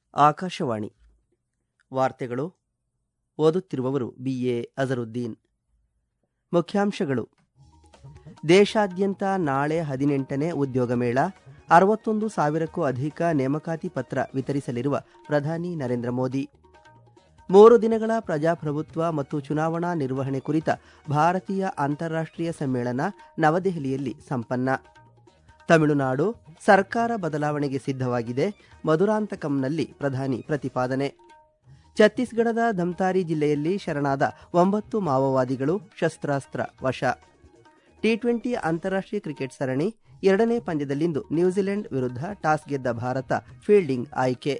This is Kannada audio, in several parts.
ಆಕಾಶವಾಣಿ ವಾರ್ತೆಗಳು ಓದುತ್ತಿರುವವರು ಬಿಎ ಅಜರುದ್ದೀನ್ ಮುಖ್ಯಾಂಶಗಳು ದೇಶಾದ್ಯಂತ ನಾಳೆ ಹದಿನೆಂಟನೇ ಉದ್ಯೋಗ ಮೇಳ ಅರವತ್ತೊಂದು ಸಾವಿರಕ್ಕೂ ಅಧಿಕ ನೇಮಕಾತಿ ಪತ್ರ ವಿತರಿಸಲಿರುವ ಪ್ರಧಾನಿ ನರೇಂದ್ರ ಮೋದಿ ಮೂರು ದಿನಗಳ ಪ್ರಜಾಪ್ರಭುತ್ವ ಮತ್ತು ಚುನಾವಣಾ ನಿರ್ವಹಣೆ ಕುರಿತ ಭಾರತೀಯ ಅಂತಾರಾಷ್ಟ್ರೀಯ ಸಮ್ಮೇಳನ ನವದೆಹಲಿಯಲ್ಲಿ ಸಂಪನ್ನ ತಮಿಳುನಾಡು ಸರ್ಕಾರ ಬದಲಾವಣೆಗೆ ಸಿದ್ಧವಾಗಿದೆ ಮಧುರಾಂತಕಂನಲ್ಲಿ ಪ್ರಧಾನಿ ಪ್ರತಿಪಾದನೆ ಛತ್ತೀಸ್ಗಢದ ಧಮ್ತಾರಿ ಜಿಲ್ಲೆಯಲ್ಲಿ ಶರಣಾದ ಒಂಬತ್ತು ಮಾವೋವಾದಿಗಳು ಶಸ್ತ್ರಾಸ್ತ್ರ ವಶ ಟಿ ಟ್ವೆಂಟಿ ಅಂತಾರಾಷ್ಟ್ರೀಯ ಕ್ರಿಕೆಟ್ ಸರಣಿ ಎರಡನೇ ಪಂದ್ಯದಲ್ಲಿಂದು ನ್ಯೂಜಿಲೆಂಡ್ ವಿರುದ್ಧ ಟಾಸ್ ಗೆದ್ದ ಭಾರತ ಫೀಲ್ಡಿಂಗ್ ಆಯ್ಕೆ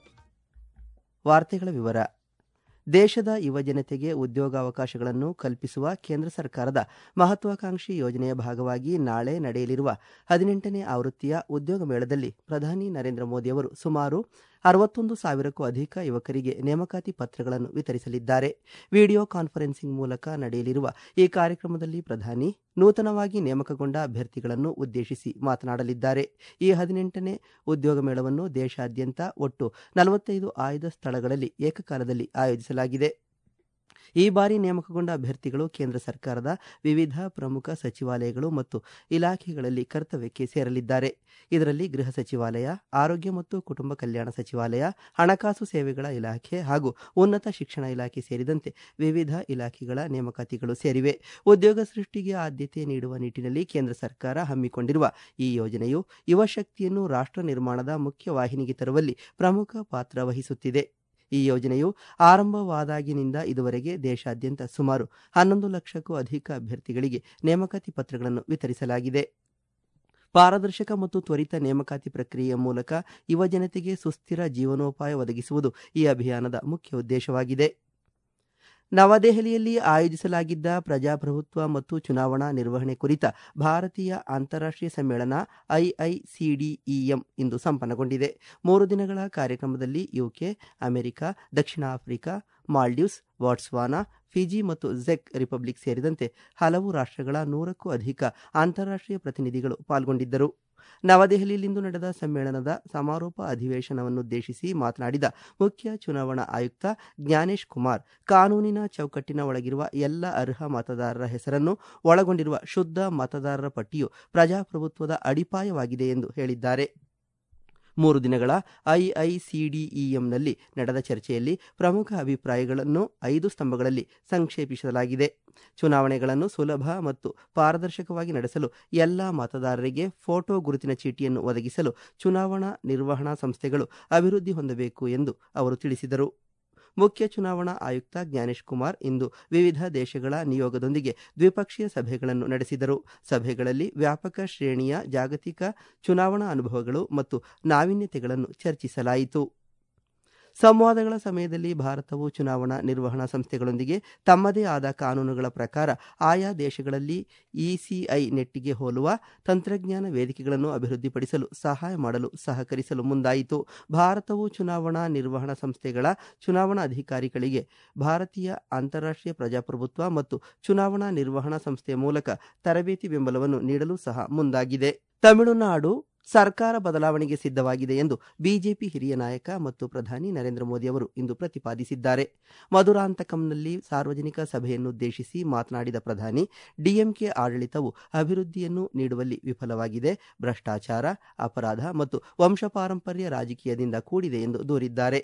ವಾರ್ತೆಗಳ ವಿವರ ದೇಶದ ಯುವಜನತೆಗೆ ಉದ್ಯೋಗಾವಕಾಶಗಳನ್ನು ಕಲ್ಪಿಸುವ ಕೇಂದ್ರ ಸರ್ಕಾರದ ಮಹತ್ವಾಕಾಂಕ್ಷಿ ಯೋಜನೆಯ ಭಾಗವಾಗಿ ನಾಳೆ ನಡೆಯಲಿರುವ ಹದಿನೆಂಟನೇ ಆವೃತ್ತಿಯ ಉದ್ಯೋಗ ಮೇಳದಲ್ಲಿ ಪ್ರಧಾನಿ ನರೇಂದ್ರ ಮೋದಿ ಅವರು ಸುಮಾರು ಅರವತ್ತೊಂದು ಸಾವಿರಕ್ಕೂ ಅಧಿಕ ಯುವಕರಿಗೆ ನೇಮಕಾತಿ ಪತ್ರಗಳನ್ನು ವಿತರಿಸಲಿದ್ದಾರೆ ವಿಡಿಯೋ ಕಾನ್ಫರೆನ್ಸಿಂಗ್ ಮೂಲಕ ನಡೆಯಲಿರುವ ಈ ಕಾರ್ಯಕ್ರಮದಲ್ಲಿ ಪ್ರಧಾನಿ ನೂತನವಾಗಿ ನೇಮಕಗೊಂಡ ಅಭ್ಯರ್ಥಿಗಳನ್ನು ಉದ್ದೇಶಿಸಿ ಮಾತನಾಡಲಿದ್ದಾರೆ ಈ ಹದಿನೆಂಟನೇ ಉದ್ಯೋಗ ಮೇಳವನ್ನು ದೇಶಾದ್ಯಂತ ಒಟ್ಟು ನಲವತ್ತೈದು ಆಯ್ದ ಸ್ಥಳಗಳಲ್ಲಿ ಏಕಕಾಲದಲ್ಲಿ ಆಯೋಜಿಸಲಾಗಿದೆ ಈ ಬಾರಿ ನೇಮಕಗೊಂಡ ಅಭ್ಯರ್ಥಿಗಳು ಕೇಂದ್ರ ಸರ್ಕಾರದ ವಿವಿಧ ಪ್ರಮುಖ ಸಚಿವಾಲಯಗಳು ಮತ್ತು ಇಲಾಖೆಗಳಲ್ಲಿ ಕರ್ತವ್ಯಕ್ಕೆ ಸೇರಲಿದ್ದಾರೆ ಇದರಲ್ಲಿ ಗೃಹ ಸಚಿವಾಲಯ ಆರೋಗ್ಯ ಮತ್ತು ಕುಟುಂಬ ಕಲ್ಯಾಣ ಸಚಿವಾಲಯ ಹಣಕಾಸು ಸೇವೆಗಳ ಇಲಾಖೆ ಹಾಗೂ ಉನ್ನತ ಶಿಕ್ಷಣ ಇಲಾಖೆ ಸೇರಿದಂತೆ ವಿವಿಧ ಇಲಾಖೆಗಳ ನೇಮಕಾತಿಗಳು ಸೇರಿವೆ ಉದ್ಯೋಗ ಸೃಷ್ಟಿಗೆ ಆದ್ಯತೆ ನೀಡುವ ನಿಟ್ಟಿನಲ್ಲಿ ಕೇಂದ್ರ ಸರ್ಕಾರ ಹಮ್ಮಿಕೊಂಡಿರುವ ಈ ಯೋಜನೆಯು ಯುವ ಶಕ್ತಿಯನ್ನು ರಾಷ್ಟ್ರ ನಿರ್ಮಾಣದ ಮುಖ್ಯ ವಾಹಿನಿಗೆ ತರುವಲ್ಲಿ ಪ್ರಮುಖ ಪಾತ್ರ ವಹಿಸುತ್ತಿದೆ ಈ ಯೋಜನೆಯು ಆರಂಭವಾದಾಗಿನಿಂದ ಇದುವರೆಗೆ ದೇಶಾದ್ಯಂತ ಸುಮಾರು ಹನ್ನೊಂದು ಲಕ್ಷಕ್ಕೂ ಅಧಿಕ ಅಭ್ಯರ್ಥಿಗಳಿಗೆ ನೇಮಕಾತಿ ಪತ್ರಗಳನ್ನು ವಿತರಿಸಲಾಗಿದೆ ಪಾರದರ್ಶಕ ಮತ್ತು ತ್ವರಿತ ನೇಮಕಾತಿ ಪ್ರಕ್ರಿಯೆಯ ಮೂಲಕ ಯುವಜನತೆಗೆ ಸುಸ್ಥಿರ ಜೀವನೋಪಾಯ ಒದಗಿಸುವುದು ಈ ಅಭಿಯಾನದ ಮುಖ್ಯ ಉದ್ದೇಶವಾಗಿದೆ ನವದೆಹಲಿಯಲ್ಲಿ ಆಯೋಜಿಸಲಾಗಿದ್ದ ಪ್ರಜಾಪ್ರಭುತ್ವ ಮತ್ತು ಚುನಾವಣಾ ನಿರ್ವಹಣೆ ಕುರಿತ ಭಾರತೀಯ ಅಂತಾರಾಷ್ಟ್ರೀಯ ಸಮ್ಮೇಳನ ಐಐಸಿಡಿಇಎಂ ಇಂದು ಸಂಪನ್ನಗೊಂಡಿದೆ ಮೂರು ದಿನಗಳ ಕಾರ್ಯಕ್ರಮದಲ್ಲಿ ಯುಕೆ ಅಮೆರಿಕ ದಕ್ಷಿಣ ಆಫ್ರಿಕಾ ಮಾಲ್ಡೀವ್ಸ್ ವಾಟ್ಸ್ವಾನಾ ಫಿಜಿ ಮತ್ತು ಝೆಕ್ ರಿಪಬ್ಲಿಕ್ ಸೇರಿದಂತೆ ಹಲವು ರಾಷ್ಟ್ರಗಳ ನೂರಕ್ಕೂ ಅಧಿಕ ಅಂತಾರಾಷ್ಟ್ರೀಯ ಪ್ರತಿನಿಧಿಗಳು ಪಾಲ್ಗೊಂಡಿದ್ದರು ನವದೆಹಲಿಯಲ್ಲಿಂದು ನಡೆದ ಸಮ್ಮೇಳನದ ಸಮಾರೋಪ ಅಧಿವೇಶನವನ್ನುದ್ದೇಶಿಸಿ ಮಾತನಾಡಿದ ಮುಖ್ಯ ಚುನಾವಣಾ ಆಯುಕ್ತ ಜ್ಞಾನೇಶ್ ಕುಮಾರ್ ಕಾನೂನಿನ ಚೌಕಟ್ಟಿನ ಒಳಗಿರುವ ಎಲ್ಲ ಅರ್ಹ ಮತದಾರರ ಹೆಸರನ್ನು ಒಳಗೊಂಡಿರುವ ಶುದ್ಧ ಮತದಾರರ ಪಟ್ಟಿಯು ಪ್ರಜಾಪ್ರಭುತ್ವದ ಅಡಿಪಾಯವಾಗಿದೆ ಎಂದು ಹೇಳಿದ್ದಾರೆ ಮೂರು ದಿನಗಳ ಐಐಸಿಡಿಇಎಂನಲ್ಲಿ ನಡೆದ ಚರ್ಚೆಯಲ್ಲಿ ಪ್ರಮುಖ ಅಭಿಪ್ರಾಯಗಳನ್ನು ಐದು ಸ್ತಂಭಗಳಲ್ಲಿ ಸಂಕ್ಷೇಪಿಸಲಾಗಿದೆ ಚುನಾವಣೆಗಳನ್ನು ಸುಲಭ ಮತ್ತು ಪಾರದರ್ಶಕವಾಗಿ ನಡೆಸಲು ಎಲ್ಲ ಮತದಾರರಿಗೆ ಫೋಟೋ ಗುರುತಿನ ಚೀಟಿಯನ್ನು ಒದಗಿಸಲು ಚುನಾವಣಾ ನಿರ್ವಹಣಾ ಸಂಸ್ಥೆಗಳು ಅಭಿವೃದ್ಧಿ ಹೊಂದಬೇಕು ಎಂದು ಅವರು ತಿಳಿಸಿದರು ಮುಖ್ಯ ಚುನಾವಣಾ ಆಯುಕ್ತ ಜ್ಞಾನೇಶ್ ಕುಮಾರ್ ಇಂದು ವಿವಿಧ ದೇಶಗಳ ನಿಯೋಗದೊಂದಿಗೆ ದ್ವಿಪಕ್ಷೀಯ ಸಭೆಗಳನ್ನು ನಡೆಸಿದರು ಸಭೆಗಳಲ್ಲಿ ವ್ಯಾಪಕ ಶ್ರೇಣಿಯ ಜಾಗತಿಕ ಚುನಾವಣಾ ಅನುಭವಗಳು ಮತ್ತು ನಾವೀನ್ಯತೆಗಳನ್ನು ಚರ್ಚಿಸಲಾಯಿತು ಸಂವಾದಗಳ ಸಮಯದಲ್ಲಿ ಭಾರತವು ಚುನಾವಣಾ ನಿರ್ವಹಣಾ ಸಂಸ್ಥೆಗಳೊಂದಿಗೆ ತಮ್ಮದೇ ಆದ ಕಾನೂನುಗಳ ಪ್ರಕಾರ ಆಯಾ ದೇಶಗಳಲ್ಲಿ ಇಸಿಐ ನೆಟ್ಟಿಗೆ ಹೋಲುವ ತಂತ್ರಜ್ಞಾನ ವೇದಿಕೆಗಳನ್ನು ಅಭಿವೃದ್ಧಿಪಡಿಸಲು ಸಹಾಯ ಮಾಡಲು ಸಹಕರಿಸಲು ಮುಂದಾಯಿತು ಭಾರತವು ಚುನಾವಣಾ ನಿರ್ವಹಣಾ ಸಂಸ್ಥೆಗಳ ಚುನಾವಣಾ ಅಧಿಕಾರಿಗಳಿಗೆ ಭಾರತೀಯ ಅಂತಾರಾಷ್ಟ್ರೀಯ ಪ್ರಜಾಪ್ರಭುತ್ವ ಮತ್ತು ಚುನಾವಣಾ ನಿರ್ವಹಣಾ ಸಂಸ್ಥೆಯ ಮೂಲಕ ತರಬೇತಿ ಬೆಂಬಲವನ್ನು ನೀಡಲು ಸಹ ಮುಂದಾಗಿದೆ ತಮಿಳುನಾಡು ಸರ್ಕಾರ ಬದಲಾವಣೆಗೆ ಸಿದ್ಧವಾಗಿದೆ ಎಂದು ಬಿಜೆಪಿ ಹಿರಿಯ ನಾಯಕ ಮತ್ತು ಪ್ರಧಾನಿ ನರೇಂದ್ರ ಮೋದಿ ಅವರು ಇಂದು ಪ್ರತಿಪಾದಿಸಿದ್ದಾರೆ ಮಧುರಾಂತಕಂನಲ್ಲಿ ಸಾರ್ವಜನಿಕ ಸಭೆಯನ್ನುದ್ದೇಶಿಸಿ ಮಾತನಾಡಿದ ಪ್ರಧಾನಿ ಡಿಎಂಕೆ ಆಡಳಿತವು ಅಭಿವೃದ್ಧಿಯನ್ನು ನೀಡುವಲ್ಲಿ ವಿಫಲವಾಗಿದೆ ಭ್ರಷ್ಟಾಚಾರ ಅಪರಾಧ ಮತ್ತು ವಂಶಪಾರಂಪರ್ಯ ರಾಜಕೀಯದಿಂದ ಕೂಡಿದೆ ಎಂದು ದೂರಿದ್ದಾರೆ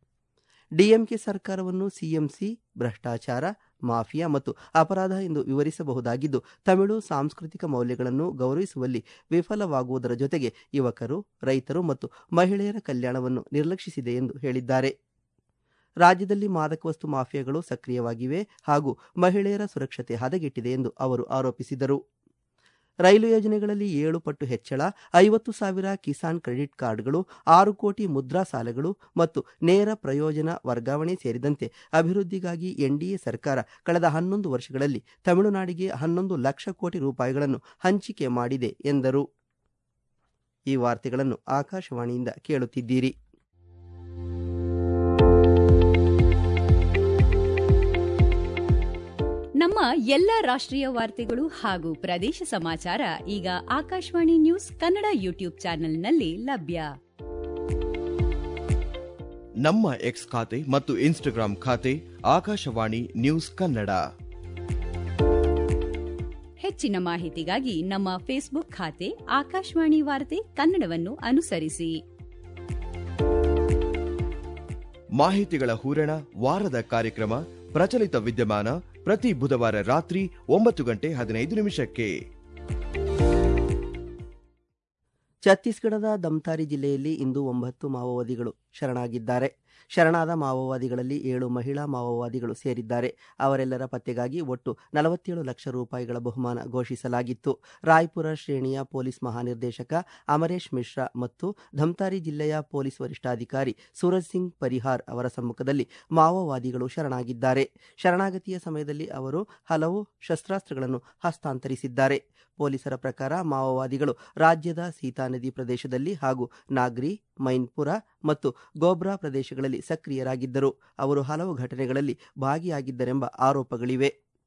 ಡಿಎಂಕೆ ಸರ್ಕಾರವನ್ನು ಸಿಎಂಸಿ ಭ್ರಷ್ಟಾಚಾರ ಮಾಫಿಯಾ ಮತ್ತು ಅಪರಾಧ ಎಂದು ವಿವರಿಸಬಹುದಾಗಿದ್ದು ತಮಿಳು ಸಾಂಸ್ಕೃತಿಕ ಮೌಲ್ಯಗಳನ್ನು ಗೌರವಿಸುವಲ್ಲಿ ವಿಫಲವಾಗುವುದರ ಜೊತೆಗೆ ಯುವಕರು ರೈತರು ಮತ್ತು ಮಹಿಳೆಯರ ಕಲ್ಯಾಣವನ್ನು ನಿರ್ಲಕ್ಷಿಸಿದೆ ಎಂದು ಹೇಳಿದ್ದಾರೆ ರಾಜ್ಯದಲ್ಲಿ ಮಾದಕ ವಸ್ತು ಮಾಫಿಯಾಗಳು ಸಕ್ರಿಯವಾಗಿವೆ ಹಾಗೂ ಮಹಿಳೆಯರ ಸುರಕ್ಷತೆ ಹದಗೆಟ್ಟಿದೆ ಎಂದು ಅವರು ಆರೋಪಿಸಿದರು ರೈಲು ಯೋಜನೆಗಳಲ್ಲಿ ಏಳು ಪಟ್ಟು ಹೆಚ್ಚಳ ಐವತ್ತು ಸಾವಿರ ಕಿಸಾನ್ ಕ್ರೆಡಿಟ್ ಕಾರ್ಡ್ಗಳು ಆರು ಕೋಟಿ ಮುದ್ರಾ ಸಾಲಗಳು ಮತ್ತು ನೇರ ಪ್ರಯೋಜನ ವರ್ಗಾವಣೆ ಸೇರಿದಂತೆ ಅಭಿವೃದ್ಧಿಗಾಗಿ ಎನ್ಡಿಎ ಸರ್ಕಾರ ಕಳೆದ ಹನ್ನೊಂದು ವರ್ಷಗಳಲ್ಲಿ ತಮಿಳುನಾಡಿಗೆ ಹನ್ನೊಂದು ಲಕ್ಷ ಕೋಟಿ ರೂಪಾಯಿಗಳನ್ನು ಹಂಚಿಕೆ ಮಾಡಿದೆ ಎಂದರು ಈ ವಾರ್ತೆಗಳನ್ನು ಆಕಾಶವಾಣಿಯಿಂದ ಕೇಳುತ್ತಿದ್ದೀರಿ ನಮ್ಮ ಎಲ್ಲ ರಾಷ್ಟ್ರೀಯ ವಾರ್ತೆಗಳು ಹಾಗೂ ಪ್ರದೇಶ ಸಮಾಚಾರ ಈಗ ಆಕಾಶವಾಣಿ ನ್ಯೂಸ್ ಕನ್ನಡ ಯೂಟ್ಯೂಬ್ ಚಾನೆಲ್ನಲ್ಲಿ ಲಭ್ಯ ನಮ್ಮ ಎಕ್ಸ್ ಖಾತೆ ಮತ್ತು ಇನ್ಸ್ಟಾಗ್ರಾಂ ಖಾತೆ ಆಕಾಶವಾಣಿ ನ್ಯೂಸ್ ಕನ್ನಡ ಹೆಚ್ಚಿನ ಮಾಹಿತಿಗಾಗಿ ನಮ್ಮ ಫೇಸ್ಬುಕ್ ಖಾತೆ ಆಕಾಶವಾಣಿ ವಾರ್ತೆ ಕನ್ನಡವನ್ನು ಅನುಸರಿಸಿ ಮಾಹಿತಿಗಳ ಹೂರಣ ವಾರದ ಕಾರ್ಯಕ್ರಮ ಪ್ರಚಲಿತ ವಿದ್ಯಮಾನ ಪ್ರತಿ ಬುಧವಾರ ರಾತ್ರಿ ಒಂಬತ್ತು ಗಂಟೆ ಹದಿನೈದು ನಿಮಿಷಕ್ಕೆ ಛತ್ತೀಸ್ಗಢದ ದಮ್ತಾರಿ ಜಿಲ್ಲೆಯಲ್ಲಿ ಇಂದು ಒಂಬತ್ತು ಮಾವೋವಾದಿಗಳು ಶರಣಾಗಿದ್ದಾರೆ ಶರಣಾದ ಮಾವೋವಾದಿಗಳಲ್ಲಿ ಏಳು ಮಹಿಳಾ ಮಾವೋವಾದಿಗಳು ಸೇರಿದ್ದಾರೆ ಅವರೆಲ್ಲರ ಪತ್ತೆಗಾಗಿ ಒಟ್ಟು ನಲವತ್ತೇಳು ಲಕ್ಷ ರೂಪಾಯಿಗಳ ಬಹುಮಾನ ಘೋಷಿಸಲಾಗಿತ್ತು ರಾಯ್ಪುರ ಶ್ರೇಣಿಯ ಪೊಲೀಸ್ ಮಹಾನಿರ್ದೇಶಕ ಅಮರೇಶ್ ಮಿಶ್ರಾ ಮತ್ತು ಧಮ್ತಾರಿ ಜಿಲ್ಲೆಯ ಪೊಲೀಸ್ ವರಿಷ್ಠಾಧಿಕಾರಿ ಸೂರಜ್ ಸಿಂಗ್ ಪರಿಹಾರ್ ಅವರ ಸಮ್ಮುಖದಲ್ಲಿ ಮಾವೋವಾದಿಗಳು ಶರಣಾಗಿದ್ದಾರೆ ಶರಣಾಗತಿಯ ಸಮಯದಲ್ಲಿ ಅವರು ಹಲವು ಶಸ್ತ್ರಾಸ್ತ್ರಗಳನ್ನು ಹಸ್ತಾಂತರಿಸಿದ್ದಾರೆ ಪೊಲೀಸರ ಪ್ರಕಾರ ಮಾವೋವಾದಿಗಳು ರಾಜ್ಯದ ಸೀತಾ ನದಿ ಪ್ರದೇಶದಲ್ಲಿ ಹಾಗೂ ನಾಗ್ರಿ ಮೈನ್ಪುರ ಮತ್ತು ಗೋಬ್ರಾ ಪ್ರದೇಶಗಳಲ್ಲಿ ಸಕ್ರಿಯರಾಗಿದ್ದರು ಅವರು ಹಲವು ಘಟನೆಗಳಲ್ಲಿ ಭಾಗಿಯಾಗಿದ್ದರೆಂಬ ಆರೋಪಗಳಿವೆ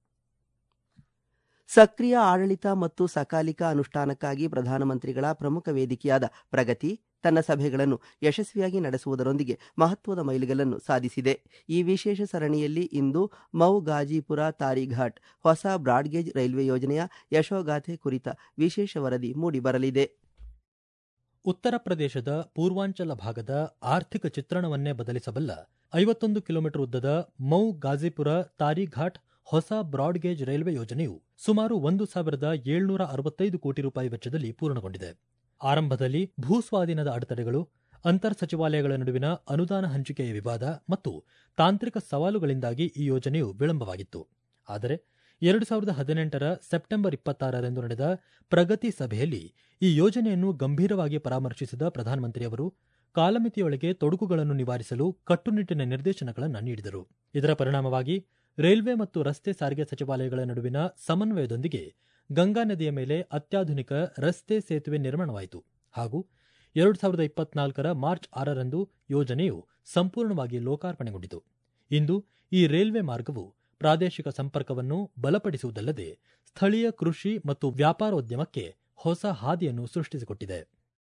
ಸಕ್ರಿಯ ಆಡಳಿತ ಮತ್ತು ಸಕಾಲಿಕ ಅನುಷ್ಠಾನಕ್ಕಾಗಿ ಪ್ರಧಾನಮಂತ್ರಿಗಳ ಪ್ರಮುಖ ವೇದಿಕೆಯಾದ ಪ್ರಗತಿ ತನ್ನ ಸಭೆಗಳನ್ನು ಯಶಸ್ವಿಯಾಗಿ ನಡೆಸುವುದರೊಂದಿಗೆ ಮಹತ್ವದ ಮೈಲಿಗಲ್ಲನ್ನು ಸಾಧಿಸಿದೆ ಈ ವಿಶೇಷ ಸರಣಿಯಲ್ಲಿ ಇಂದು ಮೌ ಗಾಜಿಪುರ ತಾರಿಘಾಟ್ ಹೊಸ ಬ್ರಾಡ್ಗೇಜ್ ರೈಲ್ವೆ ಯೋಜನೆಯ ಯಶೋಗಾಥೆ ಕುರಿತ ವಿಶೇಷ ವರದಿ ಮೂಡಿಬರಲಿದೆ ಉತ್ತರ ಪ್ರದೇಶದ ಪೂರ್ವಾಂಚಲ ಭಾಗದ ಆರ್ಥಿಕ ಚಿತ್ರಣವನ್ನೇ ಬದಲಿಸಬಲ್ಲ ಐವತ್ತೊಂದು ಕಿಲೋಮೀಟರ್ ಉದ್ದದ ಮೌ ಗಾಜಿಪುರ ತಾರಿಘಾಟ್ ಹೊಸ ಬ್ರಾಡ್ಗೇಜ್ ರೈಲ್ವೆ ಯೋಜನೆಯು ಸುಮಾರು ಒಂದು ಸಾವಿರದ ಏಳ್ನೂರ ಅರವತ್ತೈದು ಕೋಟಿ ರೂಪಾಯಿ ವೆಚ್ಚದಲ್ಲಿ ಪೂರ್ಣಗೊಂಡಿದೆ ಆರಂಭದಲ್ಲಿ ಭೂಸ್ವಾಧೀನದ ಅಡೆತಡೆಗಳು ಅಂತರ್ ಸಚಿವಾಲಯಗಳ ನಡುವಿನ ಅನುದಾನ ಹಂಚಿಕೆಯ ವಿವಾದ ಮತ್ತು ತಾಂತ್ರಿಕ ಸವಾಲುಗಳಿಂದಾಗಿ ಈ ಯೋಜನೆಯು ವಿಳಂಬವಾಗಿತ್ತು ಆದರೆ ಎರಡು ಸಾವಿರದ ಹದಿನೆಂಟರ ಸೆಪ್ಟೆಂಬರ್ ಇಪ್ಪತ್ತಾರರಂದು ನಡೆದ ಪ್ರಗತಿ ಸಭೆಯಲ್ಲಿ ಈ ಯೋಜನೆಯನ್ನು ಗಂಭೀರವಾಗಿ ಪರಾಮರ್ಶಿಸಿದ ಪ್ರಧಾನಮಂತ್ರಿಯವರು ಕಾಲಮಿತಿಯೊಳಗೆ ತೊಡಕುಗಳನ್ನು ನಿವಾರಿಸಲು ಕಟ್ಟುನಿಟ್ಟಿನ ನಿರ್ದೇಶನಗಳನ್ನು ನೀಡಿದರು ಇದರ ಪರಿಣಾಮವಾಗಿ ರೈಲ್ವೆ ಮತ್ತು ರಸ್ತೆ ಸಾರಿಗೆ ಸಚಿವಾಲಯಗಳ ನಡುವಿನ ಸಮನ್ವಯದೊಂದಿಗೆ ಗಂಗಾ ನದಿಯ ಮೇಲೆ ಅತ್ಯಾಧುನಿಕ ರಸ್ತೆ ಸೇತುವೆ ನಿರ್ಮಾಣವಾಯಿತು ಹಾಗೂ ಎರಡು ಸಾವಿರದ ಇಪ್ಪತ್ನಾಲ್ಕರ ಮಾರ್ಚ್ ಆರರಂದು ಯೋಜನೆಯು ಸಂಪೂರ್ಣವಾಗಿ ಲೋಕಾರ್ಪಣೆಗೊಂಡಿತು ಇಂದು ಈ ರೈಲ್ವೆ ಮಾರ್ಗವು ಪ್ರಾದೇಶಿಕ ಸಂಪರ್ಕವನ್ನು ಬಲಪಡಿಸುವುದಲ್ಲದೆ ಸ್ಥಳೀಯ ಕೃಷಿ ಮತ್ತು ವ್ಯಾಪಾರೋದ್ಯಮಕ್ಕೆ ಹೊಸ ಹಾದಿಯನ್ನು ಸೃಷ್ಟಿಸಿಕೊಟ್ಟಿದೆ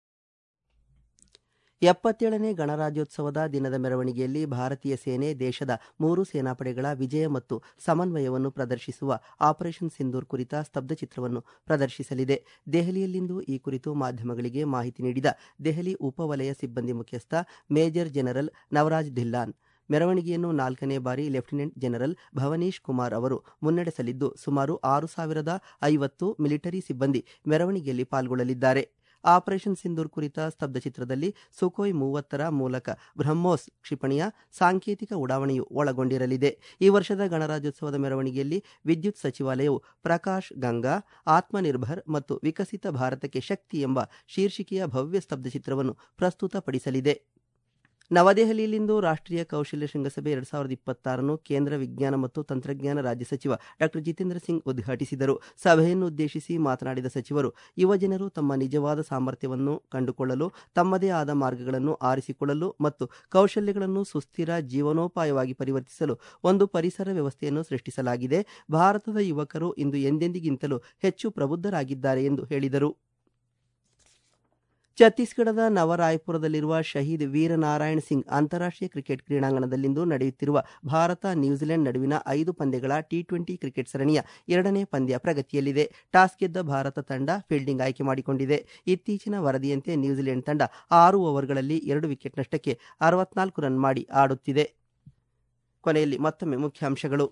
ಎಪ್ಪತ್ತೇಳನೇ ಗಣರಾಜ್ಯೋತ್ಸವದ ದಿನದ ಮೆರವಣಿಗೆಯಲ್ಲಿ ಭಾರತೀಯ ಸೇನೆ ದೇಶದ ಮೂರು ಸೇನಾಪಡೆಗಳ ವಿಜಯ ಮತ್ತು ಸಮನ್ವಯವನ್ನು ಪ್ರದರ್ಶಿಸುವ ಆಪರೇಷನ್ ಸಿಂಧೂರ್ ಕುರಿತ ಸ್ತಬ್ಧಚಿತ್ರವನ್ನು ಪ್ರದರ್ಶಿಸಲಿದೆ ದೆಹಲಿಯಲ್ಲಿಂದು ಈ ಕುರಿತು ಮಾಧ್ಯಮಗಳಿಗೆ ಮಾಹಿತಿ ನೀಡಿದ ದೆಹಲಿ ಉಪವಲಯ ಸಿಬ್ಬಂದಿ ಮುಖ್ಯಸ್ಥ ಮೇಜರ್ ಜನರಲ್ ನವರಾಜ್ ಧಿಲ್ಲಾನ್ ಮೆರವಣಿಗೆಯನ್ನು ನಾಲ್ಕನೇ ಬಾರಿ ಲೆಫ್ಟಿನೆಂಟ್ ಜನರಲ್ ಭವನೀಶ್ ಕುಮಾರ್ ಅವರು ಮುನ್ನಡೆಸಲಿದ್ದು ಸುಮಾರು ಆರು ಸಾವಿರದ ಐವತ್ತು ಮಿಲಿಟರಿ ಸಿಬ್ಬಂದಿ ಮೆರವಣಿಗೆಯಲ್ಲಿ ಪಾಲ್ಗೊಳ್ಳಲಿದ್ದಾರೆ ಆಪರೇಷನ್ ಸಿಂಧೂರ್ ಕುರಿತ ಸ್ತಬ್ಧಚಿತ್ರದಲ್ಲಿ ಸುಖೋಯ್ ಮೂವತ್ತರ ಮೂಲಕ ಬ್ರಹ್ಮೋಸ್ ಕ್ಷಿಪಣಿಯ ಸಾಂಕೇತಿಕ ಉಡಾವಣೆಯು ಒಳಗೊಂಡಿರಲಿದೆ ಈ ವರ್ಷದ ಗಣರಾಜ್ಯೋತ್ಸವದ ಮೆರವಣಿಗೆಯಲ್ಲಿ ವಿದ್ಯುತ್ ಸಚಿವಾಲಯವು ಪ್ರಕಾಶ್ ಗಂಗಾ ಆತ್ಮನಿರ್ಭರ್ ಮತ್ತು ವಿಕಸಿತ ಭಾರತಕ್ಕೆ ಶಕ್ತಿ ಎಂಬ ಶೀರ್ಷಿಕೆಯ ಭವ್ಯ ಸ್ತಬ್ಧಚಿತ್ರವನ್ನು ಪ್ರಸ್ತುತಪಡಿಸಲಿದೆ ನವದೆಹಲಿಯಲ್ಲಿಂದು ರಾಷ್ಟ್ರೀಯ ಕೌಶಲ್ಯ ಶೃಂಗಸಭೆ ಎರಡ್ ಸಾವಿರದ ಇಪ್ಪತ್ತಾರನ್ನು ಕೇಂದ್ರ ವಿಜ್ಞಾನ ಮತ್ತು ತಂತ್ರಜ್ಞಾನ ರಾಜ್ಯ ಸಚಿವ ಡಾಕ್ಟರ್ ಜಿತೇಂದ್ರ ಸಿಂಗ್ ಉದ್ಘಾಟಿಸಿದರು ಸಭೆಯನ್ನು ಉದ್ದೇಶಿಸಿ ಮಾತನಾಡಿದ ಸಚಿವರು ಯುವಜನರು ತಮ್ಮ ನಿಜವಾದ ಸಾಮರ್ಥ್ಯವನ್ನು ಕಂಡುಕೊಳ್ಳಲು ತಮ್ಮದೇ ಆದ ಮಾರ್ಗಗಳನ್ನು ಆರಿಸಿಕೊಳ್ಳಲು ಮತ್ತು ಕೌಶಲ್ಯಗಳನ್ನು ಸುಸ್ಥಿರ ಜೀವನೋಪಾಯವಾಗಿ ಪರಿವರ್ತಿಸಲು ಒಂದು ಪರಿಸರ ವ್ಯವಸ್ಥೆಯನ್ನು ಸೃಷ್ಟಿಸಲಾಗಿದೆ ಭಾರತದ ಯುವಕರು ಇಂದು ಎಂದೆಂದಿಗಿಂತಲೂ ಹೆಚ್ಚು ಪ್ರಬುದ್ಧರಾಗಿದ್ದಾರೆ ಎಂದು ಹೇಳಿದರು ಛತ್ತೀಸ್ಗಢದ ನವರಾಯ್ಪುರದಲ್ಲಿರುವ ಶಹೀದ್ ವೀರನಾರಾಯಣ್ ಸಿಂಗ್ ಅಂತಾರಾಷ್ಟ್ರೀಯ ಕ್ರಿಕೆಟ್ ಕ್ರೀಡಾಂಗಣದಲ್ಲಿಂದು ನಡೆಯುತ್ತಿರುವ ಭಾರತ ನ್ಯೂಜಿಲೆಂಡ್ ನಡುವಿನ ಐದು ಪಂದ್ಯಗಳ ಟಿ ಟ್ವೆಂಟಿ ಕ್ರಿಕೆಟ್ ಸರಣಿಯ ಎರಡನೇ ಪಂದ್ಯ ಪ್ರಗತಿಯಲ್ಲಿದೆ ಟಾಸ್ ಗೆದ್ದ ಭಾರತ ತಂಡ ಫೀಲ್ಡಿಂಗ್ ಆಯ್ಕೆ ಮಾಡಿಕೊಂಡಿದೆ ಇತ್ತೀಚಿನ ವರದಿಯಂತೆ ನ್ಯೂಜಿಲೆಂಡ್ ತಂಡ ಆರು ಓವರ್ಗಳಲ್ಲಿ ಎರಡು ವಿಕೆಟ್ ನಷ್ಟಕ್ಕೆ ಅರವತ್ನಾಲ್ಕು ರನ್ ಮಾಡಿ ಆಡುತ್ತಿದೆ ಕೊನೆಯಲ್ಲಿ ಮತ್ತೊಮ್ಮೆ ಮುಖ್ಯಾಂಶಗಳು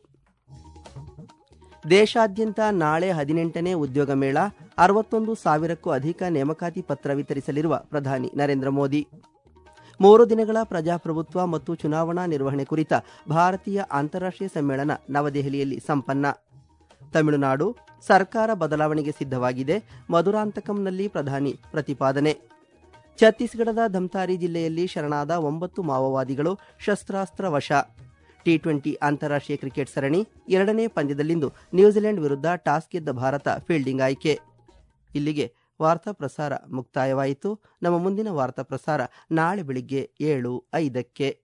ದೇಶಾದ್ಯಂತ ನಾಳೆ ಹದಿನೆಂಟನೇ ಉದ್ಯೋಗ ಮೇಳ ಅರವತ್ತೊಂದು ಸಾವಿರಕ್ಕೂ ಅಧಿಕ ನೇಮಕಾತಿ ಪತ್ರ ವಿತರಿಸಲಿರುವ ಪ್ರಧಾನಿ ನರೇಂದ್ರ ಮೋದಿ ಮೂರು ದಿನಗಳ ಪ್ರಜಾಪ್ರಭುತ್ವ ಮತ್ತು ಚುನಾವಣಾ ನಿರ್ವಹಣೆ ಕುರಿತ ಭಾರತೀಯ ಅಂತಾರಾಷ್ಟ್ರೀಯ ಸಮ್ಮೇಳನ ನವದೆಹಲಿಯಲ್ಲಿ ಸಂಪನ್ನ ತಮಿಳುನಾಡು ಸರ್ಕಾರ ಬದಲಾವಣೆಗೆ ಸಿದ್ಧವಾಗಿದೆ ಮಧುರಾಂತಕಂನಲ್ಲಿ ಪ್ರಧಾನಿ ಪ್ರತಿಪಾದನೆ ಛತ್ತೀಸ್ಗಢದ ಧಮ್ತಾರಿ ಜಿಲ್ಲೆಯಲ್ಲಿ ಶರಣಾದ ಒಂಬತ್ತು ಮಾವೋವಾದಿಗಳು ಶಸ್ತ್ರಾಸ್ತ್ರ ವಶ ಟಿ ಟ್ವೆಂಟಿ ಅಂತಾರಾಷ್ಟ್ರೀಯ ಕ್ರಿಕೆಟ್ ಸರಣಿ ಎರಡನೇ ಪಂದ್ಯದಲ್ಲಿಂದು ನ್ಯೂಜಿಲೆಂಡ್ ವಿರುದ್ಧ ಟಾಸ್ ಗೆದ್ದ ಭಾರತ ಫೀಲ್ಡಿಂಗ್ ಆಯ್ಕೆ ಇಲ್ಲಿಗೆ ವಾರ್ತಾ ಪ್ರಸಾರ ಮುಕ್ತಾಯವಾಯಿತು ನಮ್ಮ ಮುಂದಿನ ವಾರ್ತಾ ಪ್ರಸಾರ ನಾಳೆ ಬೆಳಿಗ್ಗೆ ಏಳು ಐದಕ್ಕೆ